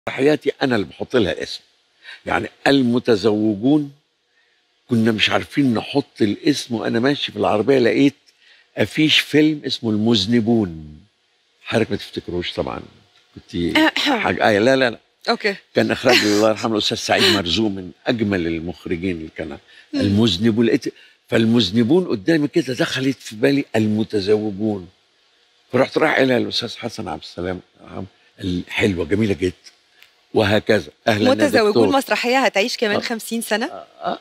حياتي انا اللي بحط لها اسم يعني المتزوجون كنا مش عارفين نحط الاسم وانا ماشي في العربيه لقيت افيش فيلم اسمه المذنبون حضرتك ما تفتكروش طبعا كنت حاجه آه لا لا لا اوكي كان اخراج الله يرحمه الاستاذ سعيد مرزوق من اجمل المخرجين اللي كان المذنبون لقيت فالمذنبون قدامي كده دخلت في بالي المتزوجون فرحت رايح الى الاستاذ حسن عبد السلام حلوه جميله جدا وهكذا اهلا يا متزوجون دكتور. مسرحيه هتعيش كمان آه. 50 سنه آه.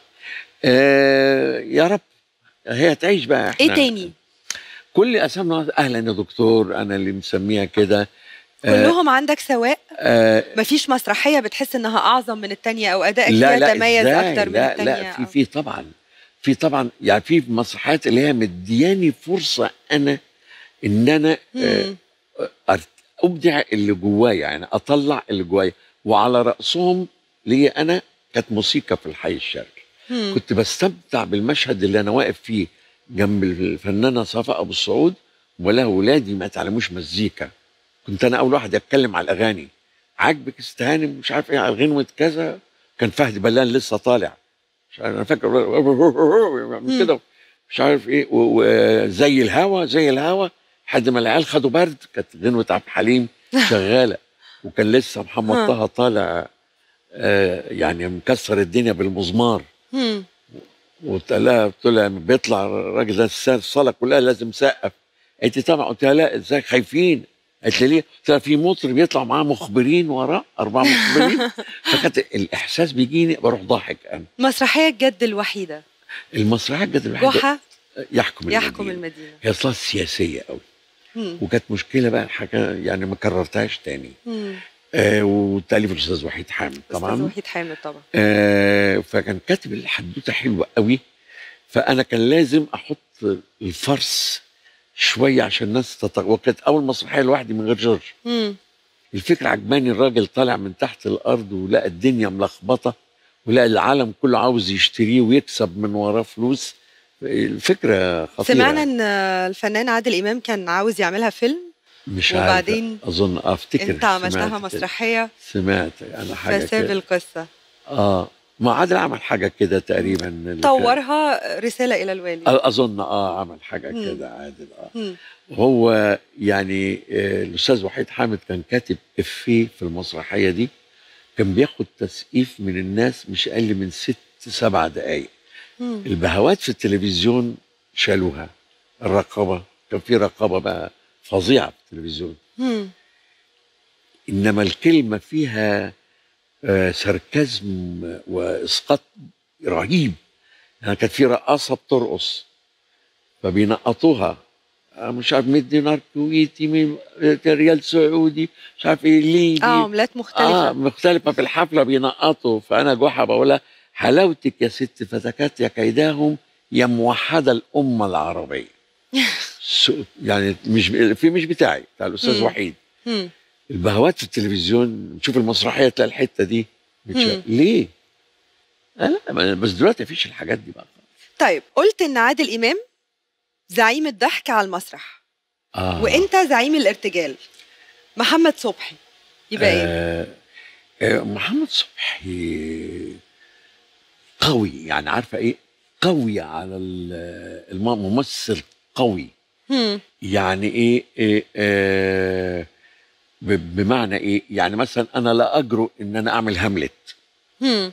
آه يا رب هي تعيش بقى احنا ايه تاني كل اسامنا اهلا يا دكتور انا اللي مسميها كده آه كلهم عندك سواء آه مفيش مسرحيه بتحس انها اعظم من التانية او ادائك لا فيها لا تميز إزاي؟ اكتر من لا التانية لا في أو- في طبعا في طبعا يعني في مسرحيات اللي هي مدياني فرصه انا ان انا آه مم. أرت- ابدع اللي جوايا يعني اطلع اللي جوايا وعلى راسهم ليا انا كانت موسيقى في الحي الشرقي مم. كنت بستمتع بالمشهد اللي انا واقف فيه جنب الفنانه صفاء ابو السعود ولا ولادي ما يتعلموش مزيكا كنت انا اول واحد اتكلم على الاغاني عاجبك استهانم مش عارف ايه على غنوه كذا كان فهد بلان لسه طالع مش عارف انا فاكر يعمل كده مش عارف ايه و- وزي الهوا زي الهوا لحد ما العيال خدوا برد كانت غنوه عبد الحليم شغاله وكان لسه محمد ها. طه طالع آه يعني مكسر الدنيا بالمزمار مم. وقلت لها طلع بيطلع الراجل ده الس- الصاله كلها لازم سقف قالت لي طبعا قلت لها لا ازاي خايفين قالت لي ليه؟ قلت لها في مطرب بيطلع معاه مخبرين وراه اربع مخبرين فكانت الاحساس بيجيني بروح ضاحك انا مسرحيه الجد الوحيده المسرحيه الجد الوحيده جحا يحكم يحكم المدينة. المدينه هي اصلا سياسيه قوي مم. وكانت مشكله بقى الحاجه يعني ما كررتهاش تاني مم. آه وتاليف الاستاذ وحيد حامد استاذ طبعا وحيد حامد طبعا آه فكان كاتب الحدوته حلوه قوي فانا كان لازم احط الفرس شويه عشان الناس تط... وكانت اول مسرحيه لوحدي من غير جورج مم. الفكره عجباني الراجل طالع من تحت الارض ولقى الدنيا ملخبطه ولقى العالم كله عاوز يشتريه ويكسب من وراه فلوس الفكره خطيره سمعنا ان الفنان عادل امام كان عاوز يعملها فيلم مش وبعدين عارف اظن افتكر انت عملتها سمعت كده. مسرحيه سمعت انا حاجه فساب كده القصه اه ما عادل عمل حاجه كده تقريبا اللي كان- طورها رساله الى الوالي اظن اه عمل حاجه مم. كده عادل اه مم. هو يعني آه، الاستاذ وحيد حامد كان كاتب افيه في المسرحيه دي كان بياخد تسقيف من الناس مش اقل من ست سبع دقائق مم. البهوات في التلفزيون شالوها الرقابه كان في رقابه بقى فظيعه في التلفزيون مم. انما الكلمه فيها آه، ساركازم واسقاط رهيب يعني كانت في رقاصه بترقص فبينقطوها آه، مش عارف 100 دينار كويتي من ريال سعودي مش عارف ايه ليبي اه عملات مختلفه اه مختلفه في الحفله بينقطوا فانا جحا بقولها حلاوتك يا ست فتكات يا كيداهم يا موحده الامه العربيه سو- يعني مش في مش بتاعي بتاع الاستاذ مم. وحيد مم. البهوات في التلفزيون نشوف المسرحيه تلاقي الحته دي بتشا- مم. ليه؟ آه لا ما- بس دلوقتي مفيش الحاجات دي بقى طيب قلت ان عادل امام زعيم الضحك على المسرح آه. وانت زعيم الارتجال محمد صبحي يبقى ايه آه آه محمد صبحي قوي يعني عارفه ايه قوي على ال- الم- ممثل قوي مم. يعني ايه, إيه آه ب- بمعنى ايه يعني مثلا انا لا اجرؤ ان انا اعمل هاملت مم.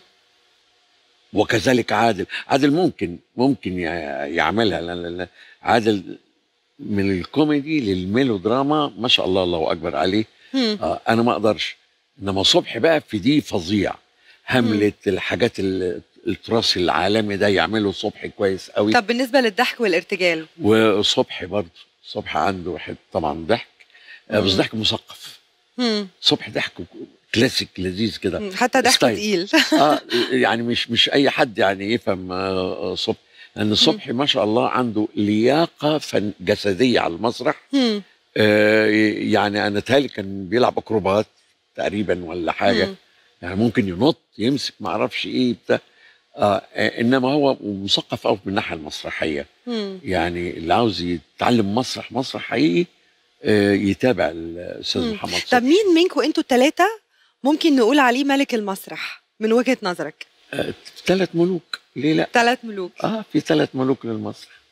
وكذلك عادل عادل ممكن ممكن يع- يعملها لا لا لا عادل من الكوميدي للميلودراما ما شاء الله الله اكبر عليه مم. آه انا ما اقدرش انما صبحي بقى في دي فظيع هملت الحاجات ال- التراث العالمي ده يعمله صبحي كويس قوي طب بالنسبه للضحك والارتجال وصبحي برضه صبحي عنده واحد طبعا ضحك آه، بس مم. ضحك مثقف مم. صبحي ضحك كلاسيك لذيذ كده مم. حتى ضحكه ستايل. تقيل اه يعني مش مش اي حد يعني يفهم آه، صبحي لان صبحي ما شاء الله عنده لياقه فن جسديه على المسرح مم. آه يعني انا تالي كان بيلعب اكروبات تقريبا ولا حاجه مم. يعني ممكن ينط يمسك ما اعرفش ايه بتاع آه آه، انما هو مثقف قوي من الناحيه المسرحيه مم. يعني اللي عاوز يتعلم مسرح مسرح حقيقي آه يتابع الاستاذ مم. محمد طب صبحي مين منكم انتوا الثلاثه ممكن نقول عليه ملك المسرح من وجهة نظرك آه، ثلاث ملوك ليه لا ثلاث ملوك اه في ثلاث ملوك للمسرح